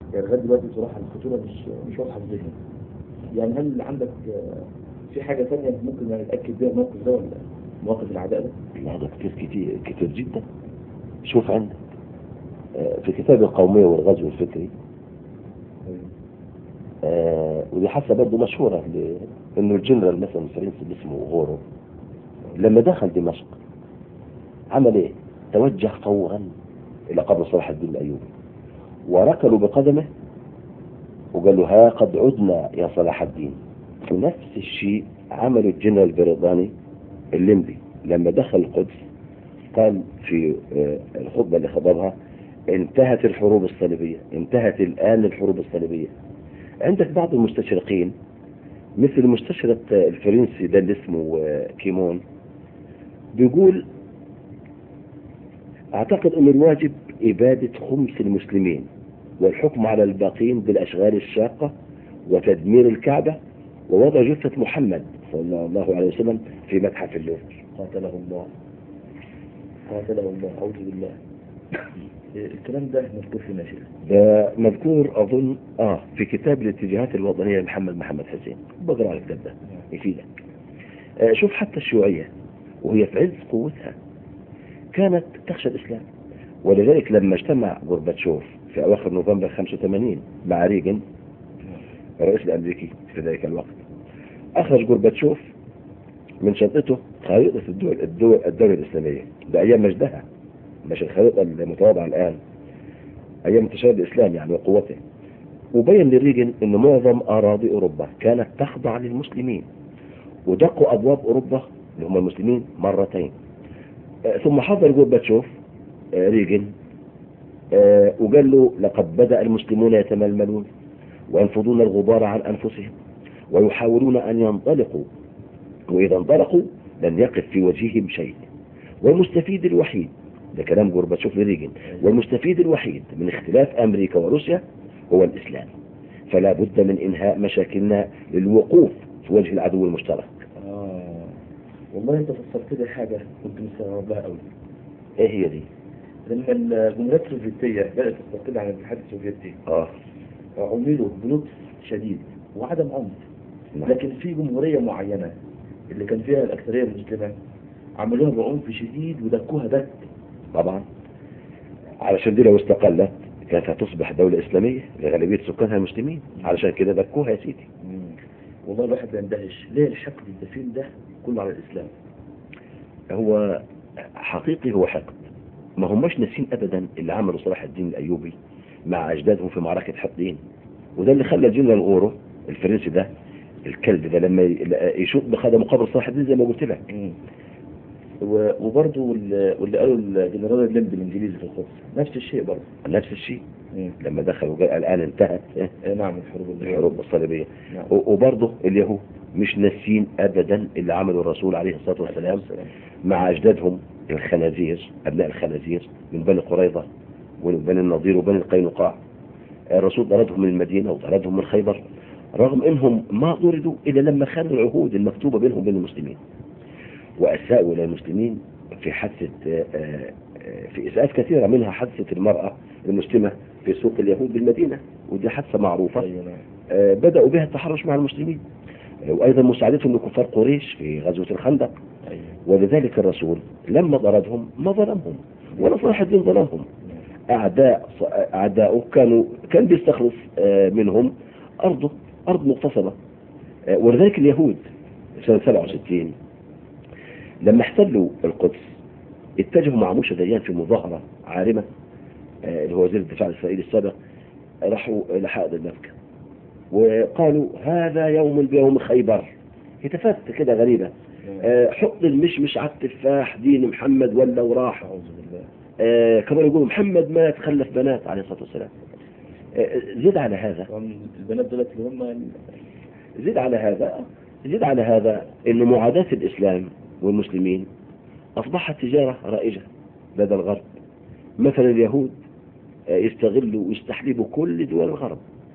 يعني لغايه دلوقتي بصراحه الخطوره مش مش واضحه في ذهني يعني هل عندك آه، في حاجه ثانيه ممكن يعني نتاكد بيها الموقف ده ولا مواقف العداء ده؟ لا ده كتير كتير كتير جدا شوف عندك آه، في كتاب القومية والغزو الفكري آه، ودي حاسة برضه مشهورة ل- انه الجنرال مثلا الفرنسي اللي اسمه غورو لما دخل دمشق عمل ايه؟ توجه فورا الى قبر صلاح الدين الايوبي وركلوا بقدمه وقال له ها قد عدنا يا صلاح الدين ونفس الشيء عمله الجنرال البريطاني الليمبي لما دخل القدس قال في آه، الخطبة اللي خطبها انتهت الحروب الصليبية انتهت الآن الحروب الصليبية عندك بعض المستشرقين مثل المستشرق الفرنسي ده اللي اسمه آه، كيمون بيقول اعتقد ان الواجب ابادة خمس المسلمين والحكم على الباقين بالاشغال الشاقة وتدمير الكعبة ووضع جثة محمد صلى الله عليه وسلم في متحف اللوفر قاتله الله قاتله الله اعوذ بالله إيه، الكلام ده مذكور في الناشئه ده مذكور اظن اه في كتاب الاتجاهات الوطنيه لمحمد محمد حسين بقرا الكتاب ده يفيدك آه شوف حتى الشيوعيه وهي في عز قوتها كانت تخشى الاسلام ولذلك لما اجتمع غورباتشوف في اواخر نوفمبر 85 مع ريغن الرئيس الامريكي في ذلك الوقت اخرج غورباتشوف من شنطته خريطه الدول الدول الدوله الاسلاميه ده ايام مجدها مش الخريطه المتواضعه الان ايام انتشار الاسلام يعني وقوته وبين لريجن ان معظم اراضي اوروبا كانت تخضع للمسلمين ودقوا ابواب اوروبا اللي هم المسلمين مرتين آه، ثم حضر جورباتشوف آه، ريجن آه، وقال له لقد بدا المسلمون يتململون وينفضون الغبار عن انفسهم ويحاولون ان ينطلقوا واذا انطلقوا لن يقف في وجههم شيء والمستفيد الوحيد ده كلام جورباتشوف لريجن والمستفيد الوحيد من اختلاف امريكا وروسيا هو الاسلام فلا بد من انهاء مشاكلنا للوقوف في وجه العدو المشترك اه والله انت فسرت لي حاجه كنت مستغرب لها قوي ايه هي دي لما الجمهوريات السوفيتيه بدات تستقل عن الاتحاد السوفيتي اه عملوا بلطف شديد وعدم عنف نعم. لكن في جمهوريه معينه اللي كان فيها الاكثريه المسلمه عملوها بعنف شديد ودكوها دك طبعا علشان دي لو استقلت كانت هتصبح دولة إسلامية لغالبية سكانها المسلمين علشان كده دكوها يا سيدي والله الواحد بيندهش ليه الحقد الدفين ده كله على الاسلام هو حقيقي هو حقد ما هماش ناسين أبدا اللي عمله صلاح الدين الأيوبي مع أجدادهم في معركة حطين وده اللي خلى جنرال غورو الفرنسي ده الكلب ده لما ي- يشوط بخدمه قبر صلاح الدين زي ما قلت لك و- وبرضه وال- واللي قالوا الجنرال الليمبي الانجليزي في القدس نفس الشيء برضه نفس الشيء لما دخلوا قال الآن انتهت إيه؟ آه، نعم الحروب اللي- الحروب الصليبية نعم و- وبرضه اليهود مش ناسين ابدا اللي عمله الرسول عليه الصلاه والسلام مع اجدادهم الخنازير ابناء الخنازير من بني قريظه ومن بني النضير وبني القينقاع الرسول طردهم من المدينه وطردهم من خيبر رغم انهم ما طردوا الا لما خانوا العهود المكتوبه بينهم وبين المسلمين واساءوا الى المسلمين في حادثه آه، آه، في اساءات كثيره منها حادثه المراه المسلمه في سوق اليهود بالمدينه ودي حادثه معروفه ايوه نعم آه، بدأوا بها التحرش مع المسلمين آه، وأيضا مساعدتهم لكفار قريش في غزوة الخندق ايوه ولذلك الرسول لما طردهم ما ظلمهم ولا صلاح الدين ظلمهم أعداء أعداؤه كانوا كان بيستخلص آه، منهم أرضه أرض مغتصبة آه، ولذلك اليهود سنة 67 لما احتلوا القدس اتجهوا مع موشى ديان في مظاهرة عارمة آه، اللي هو وزير الدفاع الإسرائيلي السابق راحوا إلى حائط المسكن وقالوا هذا يوم بيوم خيبر هتافات كده غريبة آه، حط المشمش على التفاح دين محمد ولا وراح اعوذ بالله آه، كمان يقولوا محمد مات خلف بنات عليه الصلاة والسلام آه، زد على هذا طبعاً البنات دولت اللي هم زد على هذا زد على هذا أن معاداة الإسلام والمسلمين أصبحت تجارة رائجة لدى الغرب مثلا اليهود آه، يستغلوا ويستحلبوا كل دول الغرب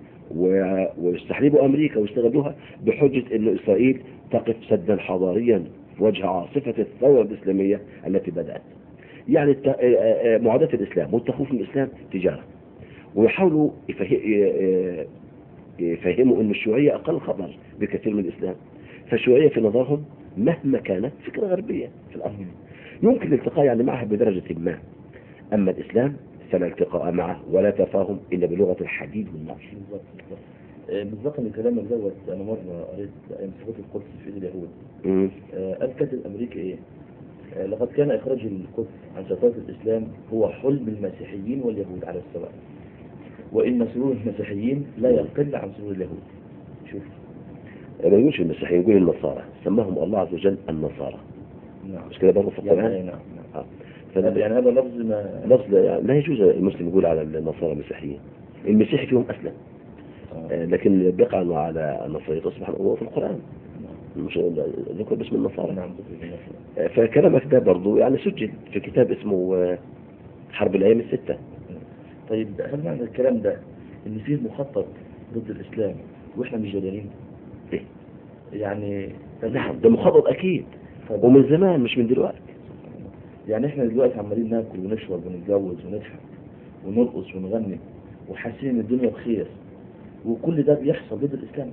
و- ويستحلبوا أمريكا ويستغلوها بحجة أن إسرائيل تقف سدا حضاريا في وجه عاصفة الثورة الإسلامية التي بدأت يعني الت- آه، آه، معاداة الإسلام والتخوف من الإسلام تجارة ويحاولوا يفه- ي- يفهموا أن الشيوعية أقل خطر بكثير من الإسلام فالشيوعية في نظرهم مهما كانت فكرة غربية في الأصل يمكن الالتقاء يعني معها بدرجة ما أما الإسلام فلا التقاء معه ولا تفاهم إلا بلغة الحديد والنار بالظبط بالظبط آه، بالظبط من كلامك دوت انا مره قريت ايام سقوط القدس في ايد اليهود مم. آه، قال كاتب امريكي ايه آه، لقد كان اخراج القدس عن سيطره الاسلام هو حلم المسيحيين واليهود على السواء وان سرور المسيحيين لا يقل عن سرور اليهود شوف ما يقولش المسيحيين يقول النصارى سماهم الله عز وجل النصارى نعم مش كده برضه في يعني القرآن نعم نعم آه. هذا- فال- يعني هذا لفظ ما لفظ لا يجوز المسلم يقول على النصارى مسيحيين المسيحي فيهم أسلم آه، آه، لكن بيقع على النصارى تصبح هو في القرآن نعم. مش ذكر باسم النصارى نعم ذكر بالنصر. آه، فكلامك ده برضه يعني سجل في كتاب اسمه آه، حرب الأيام الستة طيب هل معنى الكلام ده ان فيه مخطط ضد الاسلام واحنا مش جدارين إيه؟ يعني طب- نعم ده مخطط أكيد طب- ومن زمان مش من دلوقتي يعني احنا دلوقتي عمالين ناكل ونشرب ونتجوز ونضحك ونرقص ونغني وحاسين ان الدنيا بخير وكل ده بيحصل ضد الاسلام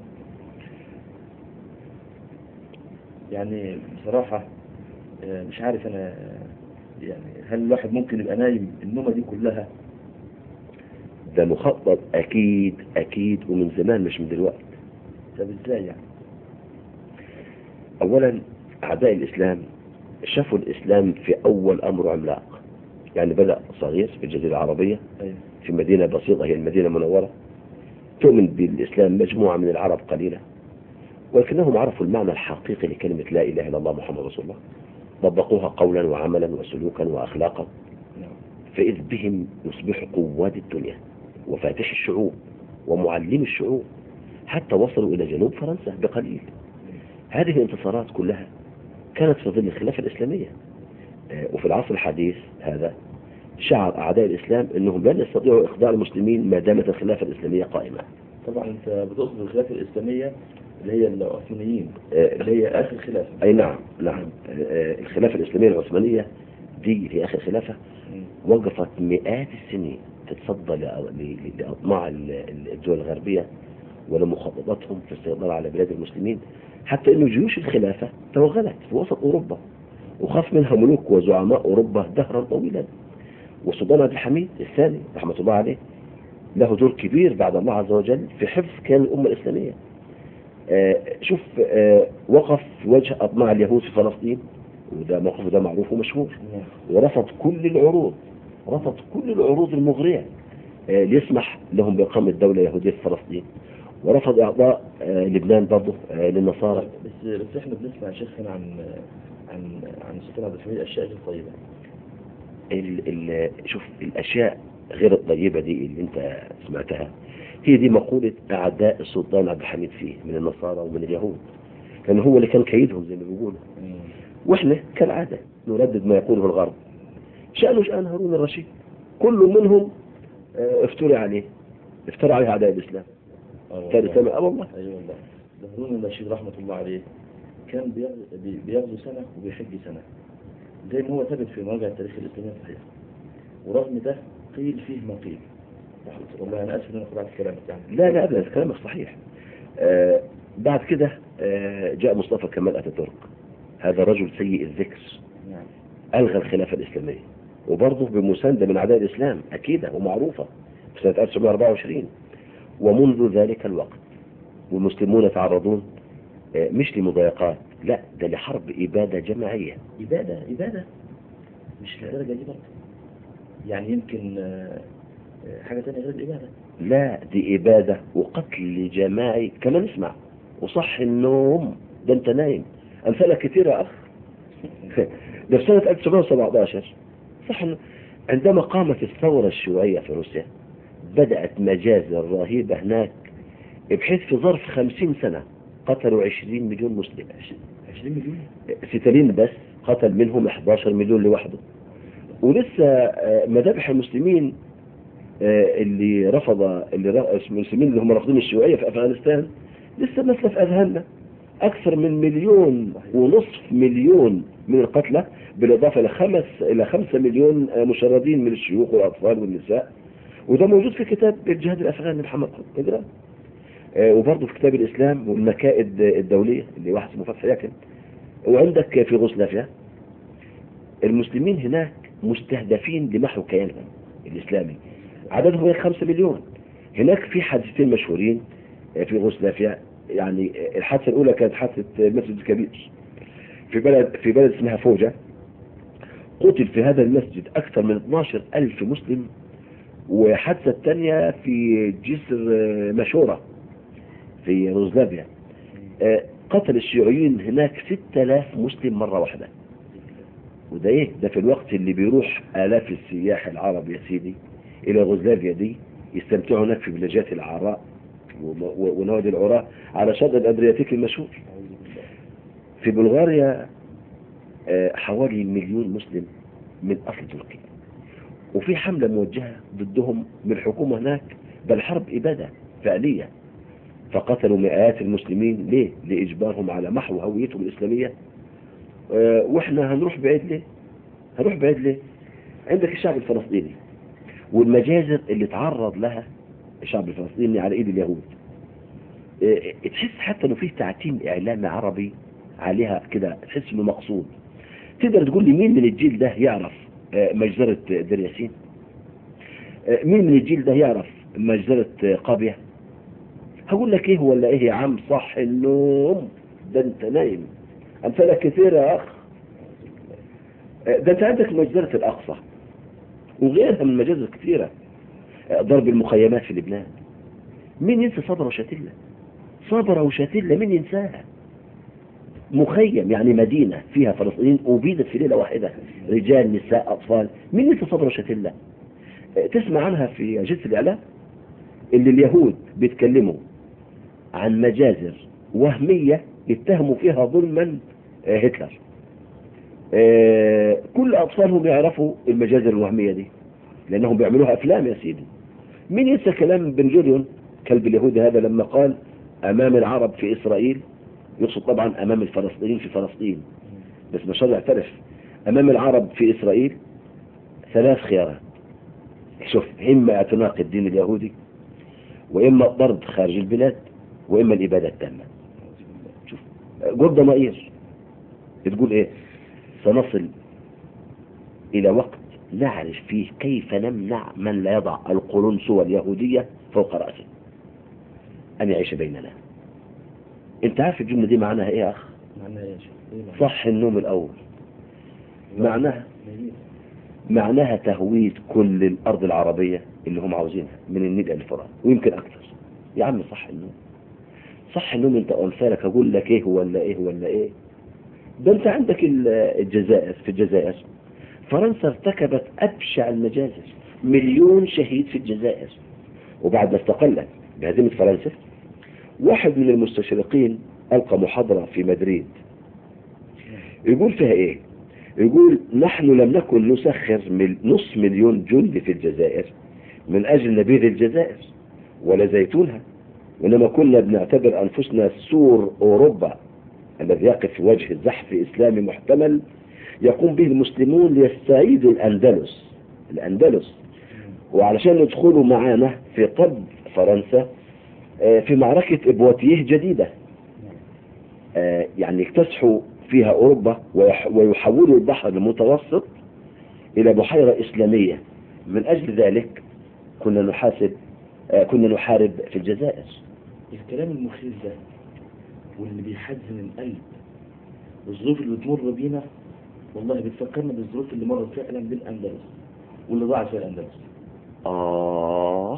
يعني بصراحة آه، مش عارف انا آه، يعني هل الواحد ممكن يبقى نايم النومة دي كلها ده مخطط أكيد أكيد ومن زمان مش من دلوقتي طب ازاي يعني أولا أعداء الإسلام شافوا الإسلام في أول أمر عملاق يعني بدأ صغير في الجزيرة العربية ايوه في مدينة بسيطة هي المدينة المنورة تؤمن بالإسلام مجموعة من العرب قليلة ولكنهم عرفوا المعنى الحقيقي لكلمة لا إله إلا الله محمد رسول الله طبقوها قولا وعملا وسلوكا وأخلاقا نعم فإذ بهم يصبحوا قواد الدنيا وفاتح الشعوب ومعلم الشعوب حتى وصلوا إلى جنوب فرنسا بقليل هذه الانتصارات كلها كانت في ظل الخلافة الإسلامية آه، وفي العصر الحديث هذا شعر أعداء الإسلام أنهم لن يستطيعوا إخضاع المسلمين ما دامت الخلافة الإسلامية قائمة طبعا انت بتقصد الخلافة الاسلامية اللي هي العثمانيين آه، اللي هي اخر خلافة أي نعم نعم آه، الخلافة الإسلامية العثمانية دي هي آخر خلافة مم. وقفت مئات السنين تتصدى لأ- ل- ل- لأطماع ال- ال- الدول الغربية ولمخططاتهم في السيطرة على بلاد المسلمين حتى أن جيوش الخلافة توغلت في وسط أوروبا وخاف منها ملوك وزعماء أوروبا دهرا طويلا والسلطان عبد الحميد الثاني رحمة الله عليه له دور كبير بعد الله عز وجل في حفظ كيان الأمة الإسلامية آه، شوف آه، وقف في وجه أطماع اليهود في فلسطين وده موقفه ده معروف ومشهور نعم. ورفض كل العروض رفض كل العروض المغرية آه، ليسمح لهم بإقامة دولة يهودية في فلسطين ورفض إعطاء آه، لبنان برضه آه، للنصارى بس بس احنا بنسمع يا شيخ هنا عن عن عن السلطان عبد الحميد اشياء غير طيبه ال ال شوف الأشياء غير الطيبة دي اللي أنت سمعتها هي دي مقولة أعداء السلطان عبد الحميد فيه من النصارى ومن اليهود كان هو اللي كان كيدهم زي ما بيقولوا واحنا كالعادة نردد ما يقوله الغرب شأنه شأن هارون الرشيد كل منهم آه، افترى عليه افترى عليه أعداء الإسلام اه كان والله. سامع اه والله ايوه والله ده هارون الرشيد رحمه الله عليه كان بيغ- بي- بيغزو سنه وبيحج سنه زي ما هو ثبت في مراجع التاريخ الاسلامي الصحيح ورغم ده قيل فيه ما قيل رحمة الله. والله انا اسف ان انا قطعت كلامك يعني لا لا ابدا كلامك صحيح آه بعد كده آه جاء مصطفى كمال اتاتورك هذا رجل سيء الذكر نعم الغى الخلافه الاسلاميه وبرضه بمسانده من اعداء الاسلام اكيده ومعروفه في سنه 1924 ومنذ ذلك الوقت والمسلمون يتعرضون آه مش لمضايقات لا ده لحرب اباده جماعيه إبادة إبادة مش للدرجة دي برضه يعني يمكن آه، آه، حاجة تانية غير الإبادة لا دي إبادة وقتل جماعي كمان اسمع وصح النوم ده انت نايم أمثالها كثيرة يا أخ ده في سنة 1917 صح إنه عندما قامت الثورة الشيوعية في روسيا بدأت مجازر رهيبة هناك بحيث في ظرف 50 سنة قتلوا 20 مليون مسلم 20 مليون ستالين بس قتل منهم 11 مليون لوحده ولسه آه، مذابح المسلمين آه، اللي رفض اللي ر- المسلمين اللي هم رافضين الشيوعية في أفغانستان لسه مثل في أذهاننا أكثر من مليون ونصف مليون من القتلى بالإضافة إلى خمس إلى خمسة مليون آه، مشردين من الشيوخ والأطفال والنساء وده موجود في كتاب الجهاد الافغاني لمحمد قطب اقراه آه، وبرضه في كتاب الاسلام والمكائد الدوليه اللي واحد اسمه فتحي يكن وعندك في يوغوسلافيا المسلمين هناك مستهدفين لمحو كيانهم الاسلامي عددهم هناك 5 مليون هناك في حادثتين مشهورين آه، في يوغوسلافيا يعني آه، الحادثه الاولى كانت حادثه المسجد الكبير في بلد في بلد اسمها فوجا قتل في هذا المسجد اكثر من 12 الف مسلم وحادثه الثانيه في جسر آه، مشوره في يوغوسلافيا آه، قتل الشيوعيين هناك 6000 مسلم مره واحده وده ايه ده في الوقت اللي بيروح الاف السياح العرب يا سيدي الى يوغوسلافيا دي يستمتعوا هناك في فيلاجات العراء وم- و- ونوادي العراء على شاطئ الادرياتيك المشهور في بلغاريا آه، حوالي مليون مسلم من اصل تركي وفي حمله موجهه ضدهم من الحكومه هناك بل حرب اباده فعليه فقتلوا مئات المسلمين ليه؟ لاجبارهم على محو هويتهم الاسلاميه آه، واحنا هنروح بعيد ليه؟ هنروح بعيد ليه؟ عندك الشعب الفلسطيني والمجازر اللي تعرض لها الشعب الفلسطيني على ايد اليهود آه، تحس حتى انه فيه تعتيم اعلامي عربي عليها كده تحس انه مقصود تقدر تقول لي مين من الجيل ده يعرف آه، مجزرة دير ياسين آه، مين من الجيل ده يعرف مجزرة آه، قابية هقول لك ايه ولا ايه يا عم صح النوم ده انت نايم امثالك كثيرة يا اخ آه، ده انت عندك مجزرة الاقصى وغيرها من مجازر كثيرة آه، ضرب المخيمات في لبنان مين ينسى صبرة وشاتلة صبرة وشاتلة مين ينساها مخيم يعني مدينة فيها فلسطينيين أبيدت في ليلة واحدة رجال نساء أطفال مين لسه صبر شتلة تسمع عنها في أجهزة الإعلام اللي اليهود بيتكلموا عن مجازر وهمية اتهموا فيها ظلما آه، هتلر آه، كل أطفالهم يعرفوا المجازر الوهمية دي لأنهم بيعملوها أفلام يا سيدي مين ينسى كلام بن جوريون كلب اليهود هذا لما قال أمام العرب في إسرائيل يقصد طبعا أمام الفلسطينيين في فلسطين بس مش راضي يعترف أمام العرب في إسرائيل ثلاث خيارات شوف إما اعتناق الدين اليهودي وإما الطرد خارج البلاد وإما الإبادة التامة شوف جولدا مائير بتقول إيه سنصل إلى وقت نعرف فيه كيف نمنع من لا يضع القرنسوة اليهودية فوق رأسه أن يعيش بيننا أنت عارف الجملة دي معناها إيه يا أخ معناها ايش؟ إيه معناها؟ صح النوم الأول معناها جميل. معناها تهويد كل الأرض العربية اللي هم عاوزينها من النيل إلى الفرات ويمكن أكثر يا عم صح النوم صح النوم أنت أمثالك أقول لك إيه ولا إيه ولا إيه ده أنت عندك ال- الجزائر في الجزائر فرنسا ارتكبت أبشع المجازر مليون شهيد في الجزائر وبعد ما استقلت بهزيمة فرنسا واحد من المستشرقين ألقى محاضرة في مدريد يقول فيها إيه يقول نحن لم نكن نسخر من نص مليون جندي في الجزائر من أجل نبيذ الجزائر ولا زيتونها وإنما كنا بنعتبر أنفسنا سور أوروبا الذي يقف في وجه الزحف إسلامي محتمل يقوم به المسلمون ليستعيدوا الأندلس الأندلس وعلشان يدخلوا معانا في قلب فرنسا آه، في معركة إبواتيه جديدة آه، يعني يكتسحوا فيها أوروبا ويح- ويحولوا البحر المتوسط إلى بحيرة إسلامية من أجل ذلك كنا نحاسب آه، كنا نحارب في الجزائر الكلام المخيف ده واللي بيحزن القلب والظروف اللي بتمر بينا والله بتفكرنا بالظروف اللي مرت فعلا بالاندلس واللي ضاعت فيها الاندلس آه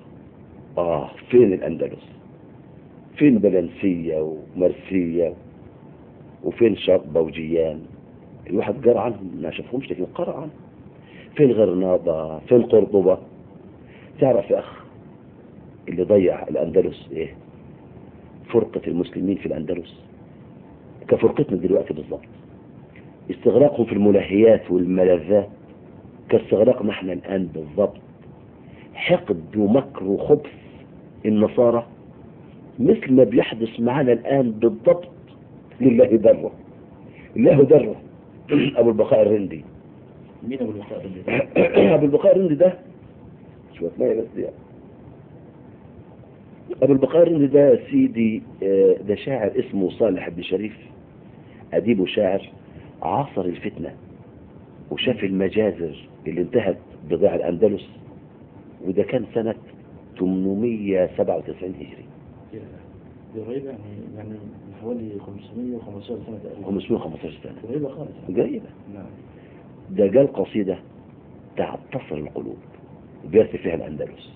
آه فين الأندلس فين بلنسية ومرسية وفين شطبة وجيان الواحد قرأ عنهم ما شافهمش لكن قرأ عنهم فين غرناطة فين قرطبة تعرف يا أخ اللي ضيع الأندلس إيه فرقة المسلمين في الأندلس كفرقتنا دلوقتي بالظبط استغراقهم في الملهيات والملذات كاستغراقنا احنا الآن بالضبط حقد ومكر وخبث النصارى مثل ما بيحدث معنا الآن بالضبط لله دره الله دره أبو البقاء الرندي مين ابو الوفاء ده أبو البقاء الرندي ده شوية مية بس يعني أبو البقار ده سيدي آه، ده شاعر اسمه صالح بن شريف أديب وشاعر عاصر الفتنة وشاف المجازر اللي انتهت بضياع الأندلس وده كان سنة 897 هجري دي قريبة يعني يعني من حوالي 515 سنة تقريبا 515 سنة قريبة خالص قريبة نعم ده قال قصيدة تعتصر القلوب بيرث فيها الأندلس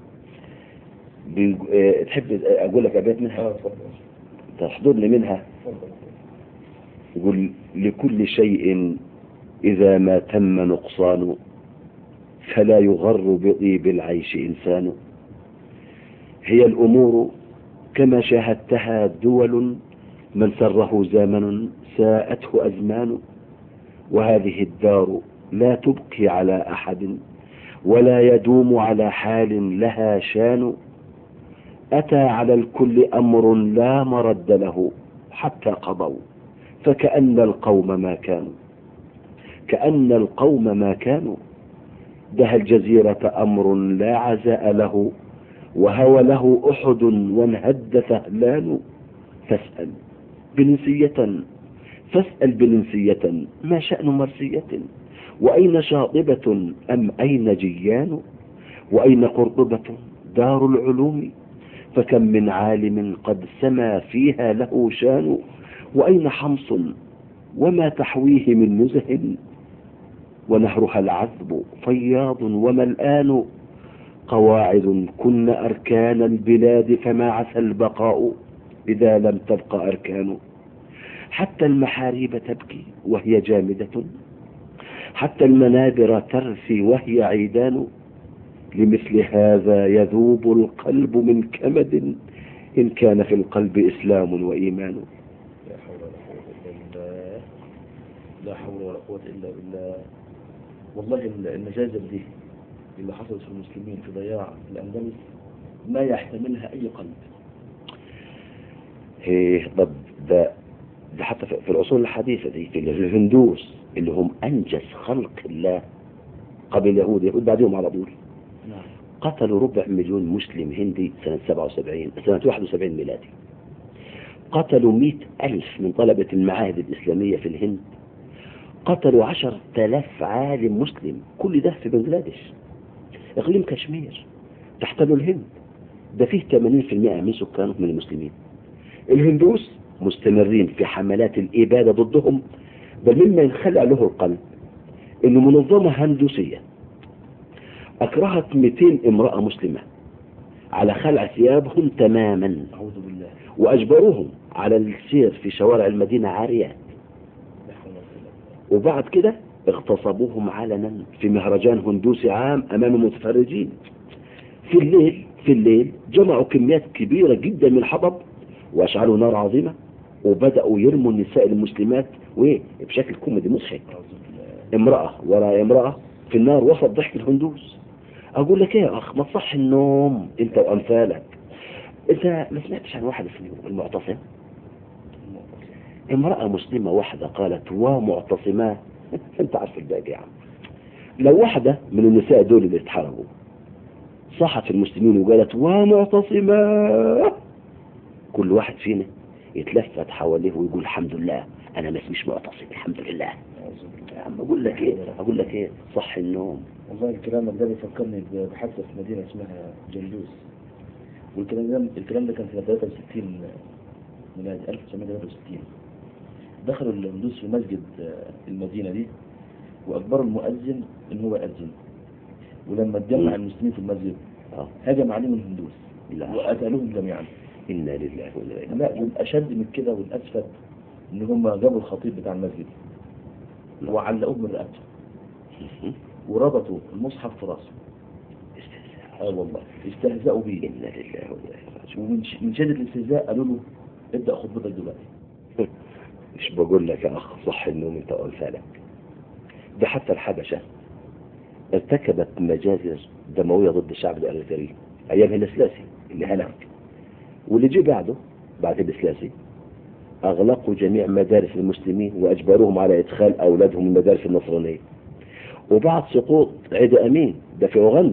بيج- آه، تحب أقول لك أبيات منها اه اتفضل تحضر لي منها اتفضل يقول لكل شيء إذا ما تم نقصان فلا يغر بطيب العيش إنسان هي الأمور كما شاهدتها دول من سره زمن ساءته أزمان وهذه الدار لا تبقي على أحد ولا يدوم على حال لها شان أتى على الكل أمر لا مرد له حتى قضوا فكأن القوم ما كانوا كأن القوم ما كانوا ده الجزيرة أمر لا عزاء له وهوى له أحد وانهد ثهلان فاسأل بنسية فاسأل بنسية ما شأن مرسية وأين شاطبة أم أين جيان وأين قرطبة دار العلوم فكم من عالم قد سما فيها له شان وأين حمص وما تحويه من نزه ونهرها العذب فياض وملآن قواعد كن أركان البلاد فما عسى البقاء إذا لم تبق أركان حتى المحاريب تبكي وهي جامدة حتى المنابر ترثي وهي عيدان لمثل هذا يذوب القلب من كمد إن كان في القلب إسلام وإيمان لا حول ولا قوة إلا بالله لا حول ولا قوة إلا بالله والله ال- المجازر دي اللي حصلت في المسلمين في ضياع الأندلس ما يحتملها أي قلب إيه طب ده ده حتى في في العصور الحديثة دي في الهندوس اللي هم أنجز خلق الله قبل اليهود اليهود بعدهم على طول نعم قتلوا ربع مليون مسلم هندي سنة 77 سنة 71 ميلادي قتلوا مئة ألف من طلبة المعاهد الإسلامية في الهند قتلوا عشر تلاف عالم مسلم كل ده في بنجلاديش إقليم كشمير تحتل الهند ده فيه 80% من سكانه من المسلمين الهندوس مستمرين في حملات الإبادة ضدهم بل مما ينخلع له القلب إنه منظمة هندوسية أكرهت 200 امرأة مسلمة على خلع ثيابهم تماما أعوذ بالله وأجبروهم على السير في شوارع المدينة عاريات لا حول ولا قوة إلا بالله. وبعد كده اغتصبوهم علنا في مهرجان هندوسي عام أمام المتفرجين في الليل في الليل جمعوا كميات كبيرة جدا من الحطب وأشعلوا نار عظيمة وبدأوا يرموا النساء المسلمات وإيه بشكل كوميدي مضحك أعوذ بالله امرأة وراء امرأة في النار وسط ضحك الهندوس أقول لك إيه يا أخ ما تصح النوم أنت وأمثالك أنت ما سمعتش عن واحد اسمه المعتصم امرأة مسلمة واحدة قالت ومعتصمات أنت عارف الباقي يا عم لو واحدة من النساء دول اللي اتحرقوا صحت المسلمين وقالت ومعتصمات كل واحد فينا يتلفت حواليه ويقول الحمد لله أنا ما اسميش معتصم الحمد لله أعوذ بالله يا عم اقول لك ايه اقول لك ايه صح النوم والله الكلام ده بيفكرني بحادثة في مدينة اسمها جندوس والكلام ده الكلام ده كان سنة 63 ميلادي 1963 دخلوا الهندوس في مسجد آه، المدينة دي وأجبروا المؤذن إن هو يأذن ولما اتجمع المسلمين في المسجد اه هجم عليهم الهندوس لا وقتلوهم جميعا انا لله وانا اليه لا والأشد من كده والأسفل إن هم جابوا الخطيب بتاع المسجد وعلقوه من رقبته راجعون. وربطوا المصحف في راسه استهزاء اه والله استهزأوا بيه انا لله وانا اليه راجعون. ومن ش- من شدة الاستهزاء قالوا له ابدأ خطبتك دلوقتي مش بقول لك يا اخ صح النوم انت وامثالك ده حتى الحبشه ارتكبت مجازر دمويه ضد الشعب الاريتري ايام الاسلاسي اللي هلك واللي جه بعده بعد الاسلاسي اغلقوا جميع مدارس المسلمين واجبروهم على ادخال اولادهم المدارس النصرانيه وبعد سقوط عيد امين ده في اوغندا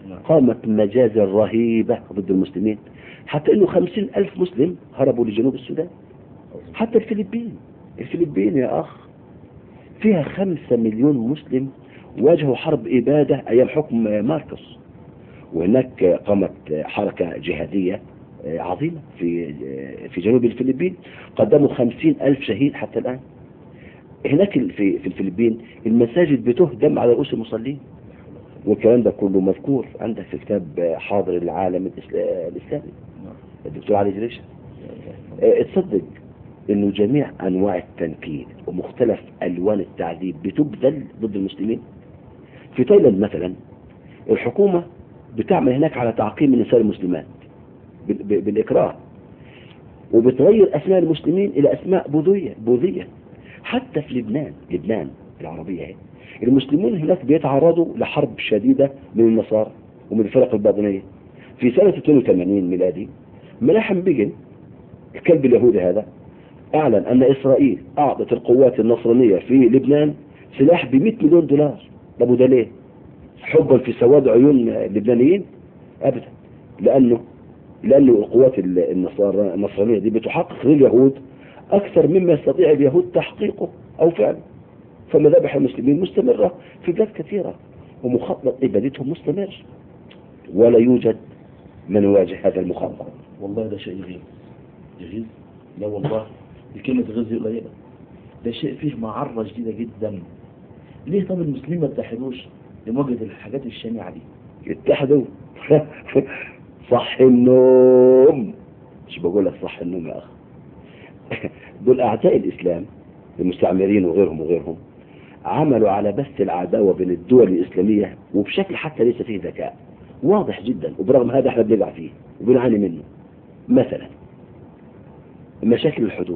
نعم. قامت مجازر رهيبة ضد المسلمين حتى انه خمسين الف مسلم هربوا لجنوب السودان حتى الفلبين الفلبين يا اخ فيها خمسة مليون مسلم واجهوا حرب ابادة ايام حكم ماركوس وهناك قامت حركة جهادية عظيمة في في جنوب الفلبين قدموا خمسين ألف شهيد حتى الآن هناك في في الفلبين المساجد بتهدم على رؤوس المصلين والكلام ده كله مذكور عندك في كتاب حاضر العالم الإسلا- الإسلامي نعم. الدكتور علي جريشة اه، تصدق انه جميع انواع التنكيل ومختلف الوان التعذيب بتبذل ضد المسلمين في تايلاند مثلا الحكومة بتعمل هناك على تعقيم النساء المسلمات بال- ب- بالإكراه وبتغير أسماء المسلمين إلى أسماء بوذية بوذية حتى في لبنان لبنان العربية هي المسلمين هناك بيتعرضوا لحرب شديدة من النصارى ومن الفرق الباطنية في سنة 82 ميلادي ملاحم بيجن الكلب اليهودي هذا أعلن أن إسرائيل أعطت القوات النصرانية في لبنان سلاح ب 100 مليون دولار طب وده ليه؟ حبا في سواد عيون اللبنانيين؟ أبدا لأنه لأنه القوات النصارى النصرانية دي بتحقق لليهود أكثر مما يستطيع اليهود تحقيقه أو فعله فمذابح المسلمين مستمرة في بلاد كثيرة ومخطط إبادتهم مستمر ولا يوجد من يواجه هذا المخطط والله ده شيء يغيظ يغيظ لا والله دي كلمة غزي قليلة ده شيء فيه معرة جديدة جدا ليه طب المسلمين ما اتحدوش لمواجهة الحاجات الشنيعة دي يتحدوا صح النوم مش بقول لك صح النوم يا أخ دول أعداء الإسلام المستعمرين وغيرهم وغيرهم عملوا على بث العداوة بين الدول الإسلامية وبشكل حتى ليس فيه ذكاء واضح جدا وبرغم هذا احنا بنقع فيه وبنعاني منه مثلا مشاكل الحدود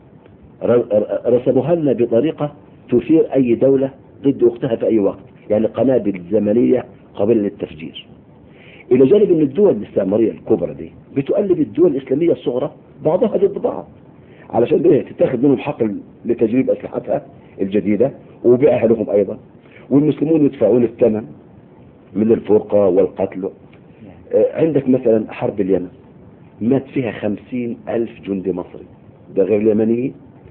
ر- ر- رسموها لنا بطريقة تثير أي دولة ضد أختها في أي وقت يعني قنابل زمنية قابلة للتفجير إلى جانب أن الدول الاستعمارية الكبرى دي بتؤلب الدول الإسلامية الصغرى بعضها ضد بعض علشان ايه تتاخذ منهم حق لتجريب أسلحتها الجديدة وبيعها لهم أيضا والمسلمون يدفعون الثمن من الفرقة والقتل آه، عندك مثلا حرب اليمن مات فيها خمسين ألف جندي مصري ده غير اليمنيين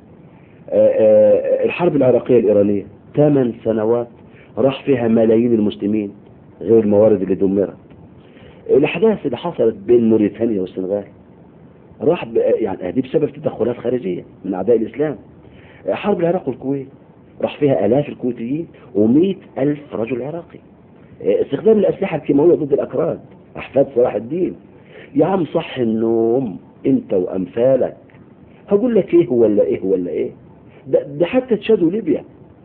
آه، آه، الحرب العراقية الإيرانية ثمان سنوات راح فيها ملايين المسلمين غير الموارد اللي دمرت الأحداث اللي حصلت بين موريتانيا والسنغال راح ب... يعني دي بسبب تدخلات خارجية من أعداء الإسلام آه، حرب العراق والكويت راح فيها آلاف الكويتيين ومئة ألف رجل عراقي آه، استخدام الأسلحة الكيماوية ضد الأكراد أحفاد صلاح الدين يا عم صح النوم أنت وأمثالك هقول لك إيه ولا إيه ولا إيه ده, ده حتى تشادوا ليبيا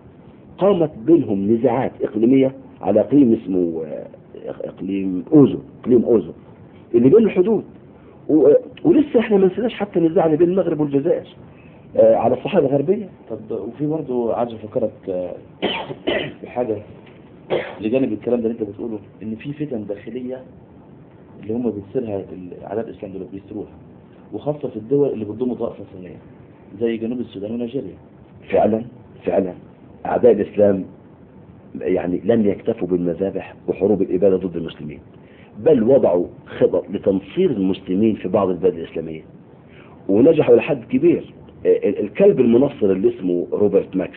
قامت بينهم نزاعات إقليمية على إقليم اسمه آه، إقليم أوزو إقليم أوزو اللي بين الحدود و... ولسه احنا ما نسيناش حتى النزاع اللي بين المغرب والجزائر آه، على الصحراء الغربية طب وفي برضه عايز افكرك آه، بحاجة لجانب الكلام ده اللي انت بتقوله ان في فتن داخلية اللي هم بيصيرها اعداء الاسلام دول بيصيروها وخاصة في الدول اللي بتضم طائفة صينية زي جنوب السودان ونيجيريا فعلا فعلا أعداء الإسلام يعني لم يكتفوا بالمذابح وحروب الإبادة ضد المسلمين بل وضعوا خطط لتنصير المسلمين في بعض البلاد الإسلامية ونجحوا لحد كبير ال- الكلب المنصر اللي اسمه روبرت ماكس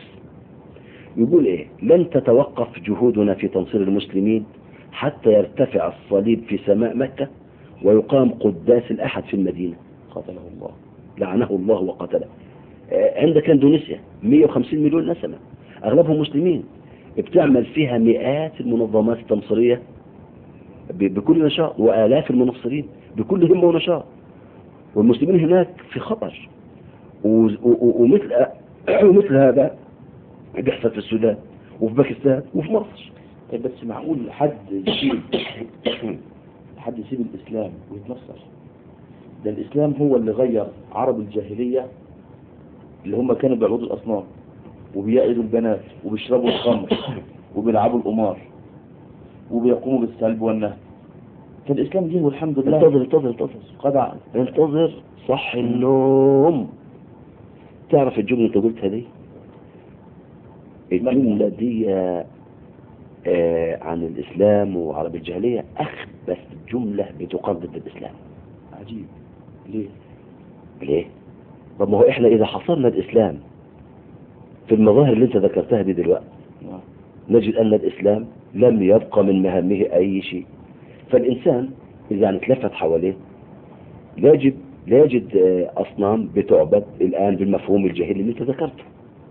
يقول ايه لن تتوقف جهودنا في تنصير المسلمين حتى يرتفع الصليب في سماء مكة ويقام قداس الأحد في المدينة قاتله الله لعنه الله وقتله آه، عندك اندونيسيا 150 مليون نسمة اغلبهم مسلمين بتعمل فيها مئات المنظمات التنصيرية ب- بكل نشاط والاف المنصرين بكل همة ونشاط والمسلمين هناك في خطر و- و- ومثل ومثل هذا بيحصل في السودان وفي باكستان وفي مصر طيب بس معقول حد يسيب حد يسيب الإسلام ويتنصر ده الإسلام هو اللي غير عرب الجاهلية اللي هم كانوا بيعبدوا الأصنام وبيعيدوا البنات وبيشربوا الخمر وبيلعبوا القمار وبيقوموا بالسلب والنهب فالإسلام جه والحمد لله انتظر انتظر انتظر قد عاد انتظر صح النوم تعرف الجملة اللي انت قلتها دي الجملة دي آه عن الإسلام وعرب الجاهلية أخبث جملة بتقرب الإسلام عجيب ليه؟ ليه؟ طب ما هو إحنا إذا حصرنا الإسلام في المظاهر اللي أنت ذكرتها دي دلوقتي نعم. نجد أن الإسلام لم يبقى من مهامه أي شيء فالإنسان إذا يعني اتلفت حواليه لا يجد لا يجد آه، أصنام بتعبد الآن بالمفهوم الجاهلي اللي أنت ذكرته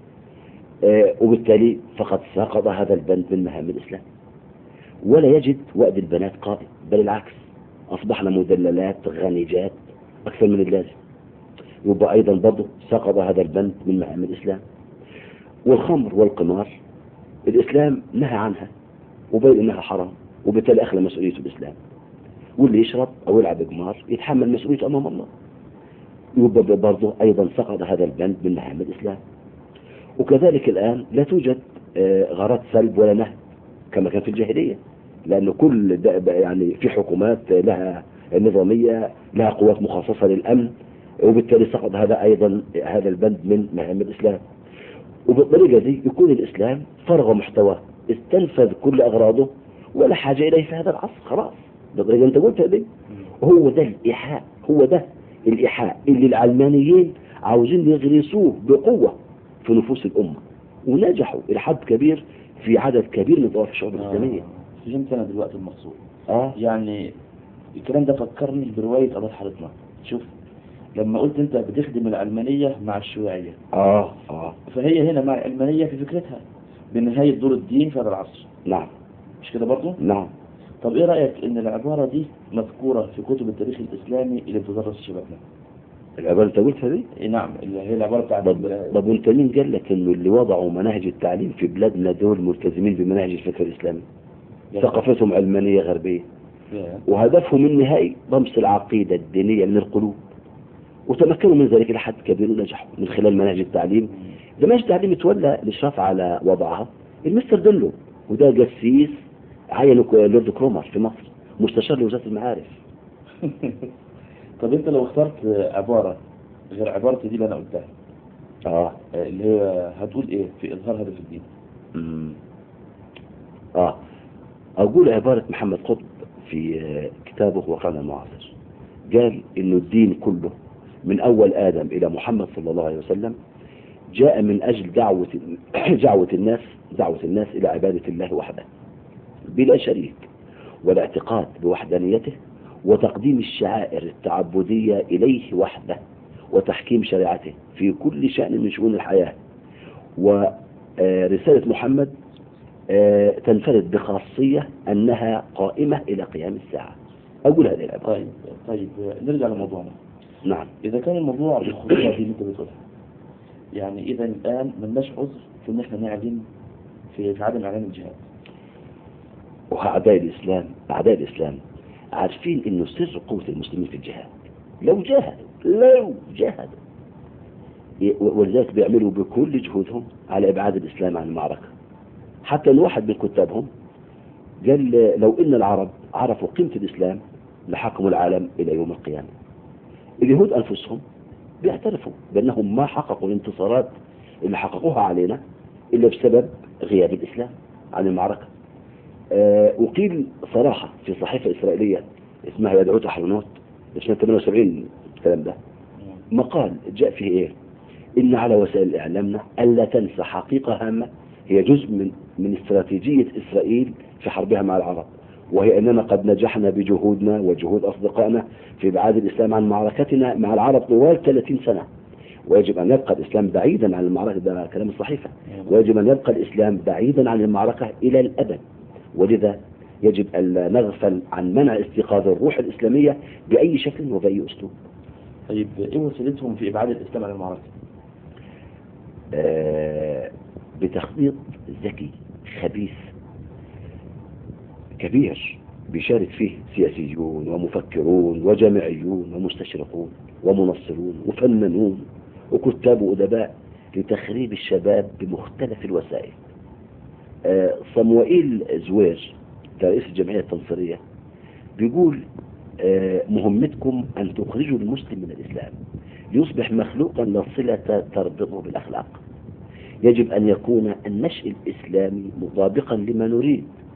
آه، وبالتالي فقد سقط هذا البند من مهام الإسلام ولا يجد وأد البنات قائم بل العكس أصبحنا مدللات غنيجات أكثر من اللازم يبقى أيضا برضه سقط هذا البند من مهام الإسلام والخمر والقمار الإسلام نهى عنها وبين إنها حرام وبالتالي أخلى مسؤوليته الإسلام واللي يشرب أو يلعب قمار يتحمل مسؤوليته أمام الله يبقى برضه أيضا سقط هذا البند من مهام الإسلام وكذلك الآن لا توجد آه، غارات سلب ولا نهب كما كان في الجاهلية لأن كل ده بقى يعني في حكومات لها نظامية لها قوات مخصصة للأمن وبالتالي سقط هذا أيضا هذا البند من مهام الإسلام وبالطريقة دي يكون الإسلام فرغ محتواه استنفذ كل أغراضه ولا حاجة إليه في هذا العصر خلاص بالطريقة أنت قلتها دي هو ده الإيحاء هو ده الإيحاء اللي العلمانيين عاوزين يغرسوه بقوة في نفوس الأمة ونجحوا إلى حد كبير في عدد كبير من طوائف الشعوب الإسلامية آه. فهمت أنا دلوقتي المقصود آه يعني الكلام ده فكرني برواية قضاء حالتنا شوف لما قلت انت بتخدم العلمانية مع الشيوعية آه آه فهي هنا مع العلمانية في فكرتها بنهاية دور الدين في هذا العصر نعم مش كده برضه؟ نعم طب ايه رأيك ان العبارة دي مذكورة في كتب التاريخ الاسلامي اللي بتدرس شبابنا العبارة اللي أنت قلتها دي إيه نعم اللي هي العبارة بتاعت طب طب وانت مين قال لك انه اللي وضعوا مناهج التعليم في بلادنا دول ملتزمين بمناهج الفكر الاسلامي ثقافتهم علمانيه غربيه يا. وهدفهم النهائي ضمس العقيده الدينيه من القلوب وتمكنوا من ذلك لحد كبير ونجحوا من خلال مناهج التعليم ده مناهج التعليم يتولى الاشراف على وضعها المستر دلو وده جسيس عينه ك- لورد كرومر في مصر مستشار لوزاره المعارف طب انت لو اخترت عبارة غير عبارتي دي اللي انا قلتها اه اللي هي هتقول ايه في اظهار هدف الدين مم. اه اقول عبارة محمد قطب في آه، كتابه وقال المعاصر قال انه الدين كله من اول ادم الى محمد صلى الله عليه وسلم جاء من اجل دعوة دعوة الناس دعوة الناس الى عبادة الله وحده بلا شريك والاعتقاد بوحدانيته وتقديم الشعائر التعبدية اليه وحده وتحكيم شريعته في كل شأن من شؤون الحياة ورسالة محمد آه، تنفرد بخاصية أنها قائمة إلى قيام الساعة أقول هذه العبارة طيب طيب نرجع لموضوعنا نعم اذا كان الموضوع بالخطوة دي اللي انت بتقولها يعني اذا الان ملناش عذر في ان احنا نعلن في في عدم اعلان الجهاد وأعداء الإسلام أعداء الإسلام عارفين إنه سر قوة المسلمين في الجهاد لو جاهدوا لو جاهدوا ي- ولذلك بيعملوا بكل جهودهم على إبعاد الإسلام عن المعركة حتى إن واحد من كتابهم قال لو إن العرب عرفوا قيمة الإسلام لحكموا العالم إلى يوم القيامة اليهود أنفسهم بيعترفوا بأنهم ما حققوا الانتصارات اللي حققوها علينا إلا بسبب غياب الإسلام عن المعركة آه، وقيل صراحة في صحيفة إسرائيلية اسمها يدعوت حرونوت سنة 78 الكلام ده مقال جاء فيه إيه إن على وسائل إعلامنا ألا تنسى حقيقة هامة هي جزء من من استراتيجية إسرائيل في حربها مع العرب وهي أننا قد نجحنا بجهودنا وجهود أصدقائنا في إبعاد الإسلام عن معركتنا مع العرب طوال 30 سنة ويجب أن يبقى الإسلام بعيدا عن المعركة ده كلام الصحيفة ويجب أن يبقى الإسلام بعيدا عن المعركة إلى الأبد ولذا يجب أن نغفل عن منع استيقاظ الروح الإسلامية بأي شكل وبأي أسلوب طيب ايه وسيلتهم في ابعاد الاسلام عن المعركة آه، بتخطيط ذكي خبيث كبير بيشارك فيه سياسيون ومفكرون وجامعيون ومستشرقون ومنصرون وفنانون وكتاب وأدباء لتخريب الشباب بمختلف الوسائل آه، صموئيل زوير رئيس الجمعية التنصيرية بيقول آه، مهمتكم أن تخرجوا المسلم من الإسلام ليصبح مخلوقا لا صلة تربطه بالأخلاق يجب أن يكون النشء الإسلامي مطابقا لما نريد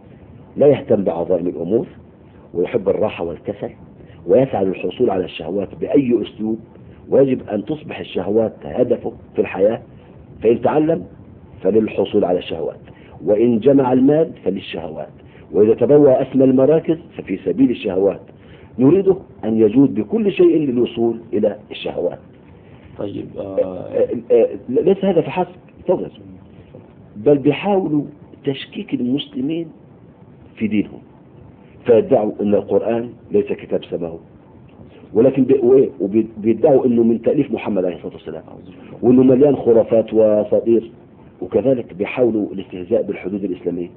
لا يهتم بعظائم الأمور ويحب الراحة والكسل ويسعى للحصول على الشهوات بأي أسلوب ويجب أن تصبح الشهوات هدفه في الحياة فإن تعلم فللحصول على الشهوات وإن جمع المال فللشهوات وإذا تبوى أسمى المراكز ففي سبيل الشهوات نريده أن يجود بكل شيء للوصول إلى الشهوات طيب آه آه، آه، ليس هذا فحسب تفضل بل بيحاولوا تشكيك المسلمين في دينهم فيدعوا ان القرآن ليس كتاب سماوي ولكن بي- وإيه؟ وبي- بيدعوا انه من تأليف محمد عليه الصلاة والسلام وانه مليان خرافات واساطير وكذلك بيحاولوا الاستهزاء بالحدود الإسلامية